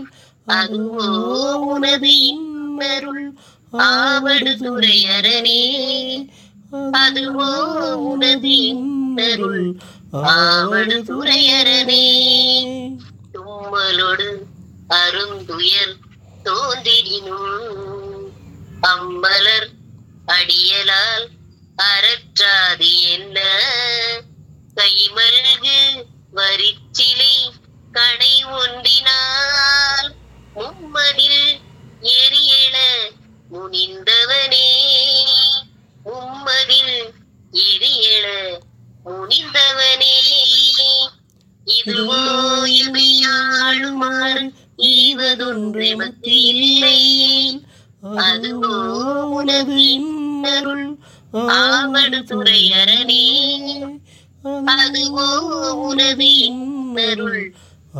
அதுவோ உனது இன்னருள் ஆவடு துறையரணே அதுவோ உனது இன்னருள் ஆவடு துறையரணே தும்மலோடு அருந்துயர் தோன்றிடினும் அம்மலர் அடியலால் அறற்றாது என்ன கைமல்கு வரிச்சிலை கடை ஒன்றினால் மும்மதில் எரியெழ முனிந்தவனே மும்மதில் எரியெழ முனிந்தவனே இதுவோ இமையாளுமாறு ஈவதொன்றெமக்கு இல்லை அதுவோ உனது இன்னருள் ஆவடு துறையரணே அதுவோ உனது இன்னருள்